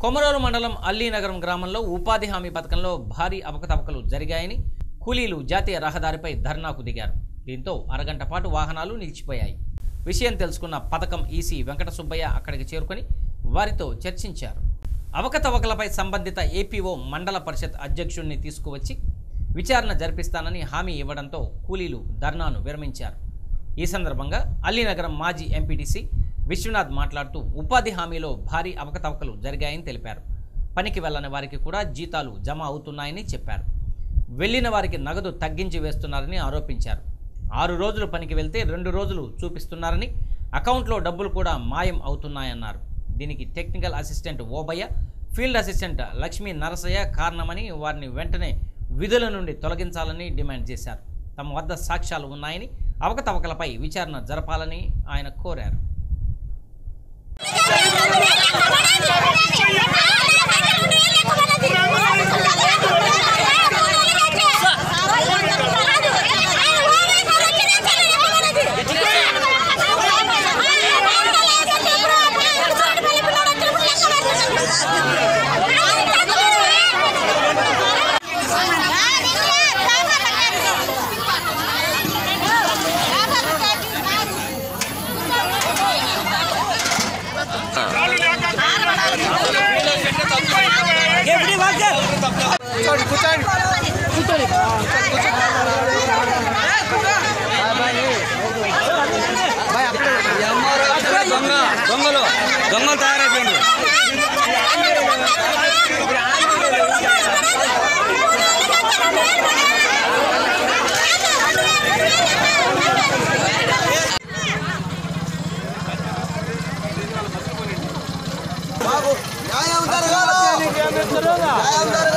కొమరోలు మండలం అల్లీనగరం గ్రామంలో ఉపాధి హామీ పథకంలో భారీ అవకతవకలు జరిగాయని కూలీలు జాతీయ రహదారిపై ధర్నాకు దిగారు దీంతో అరగంట పాటు వాహనాలు నిలిచిపోయాయి విషయం తెలుసుకున్న పథకం ఈసీ వెంకట సుబ్బయ్య అక్కడికి చేరుకొని వారితో చర్చించారు అవకతవకలపై సంబంధిత ఏపీఓ మండల పరిషత్ అధ్యక్షుడిని తీసుకువచ్చి విచారణ జరిపిస్తానని హామీ ఇవ్వడంతో కూలీలు ధర్నాను విరమించారు ఈ సందర్భంగా అల్లీనగరం మాజీ ఎంపీటీసీ విశ్వనాథ్ మాట్లాడుతూ ఉపాధి హామీలో భారీ అవకతవకలు జరిగాయని తెలిపారు పనికి వెళ్ళని వారికి కూడా జీతాలు జమ అవుతున్నాయని చెప్పారు వెళ్ళిన వారికి నగదు తగ్గించి వేస్తున్నారని ఆరోపించారు ఆరు రోజులు పనికి వెళ్తే రెండు రోజులు చూపిస్తున్నారని అకౌంట్లో డబ్బులు కూడా మాయం అవుతున్నాయన్నారు దీనికి technical assistant Obayya field assistant Lakshmi Narasayya కారణమని వారిని వెంటనే విధుల నుండి తొలగించాలని డిమాండ్ చేశారు తమ వద్ద సాక్ష్యాలు ఉన్నాయని అవకతవకలపై విచారణ జరపాలని ఆయన కోరారు దొంగ దొంగలు దొంగలు తయారైపోయింది న్యాయం జరగాలి న్యాయం జరగాలి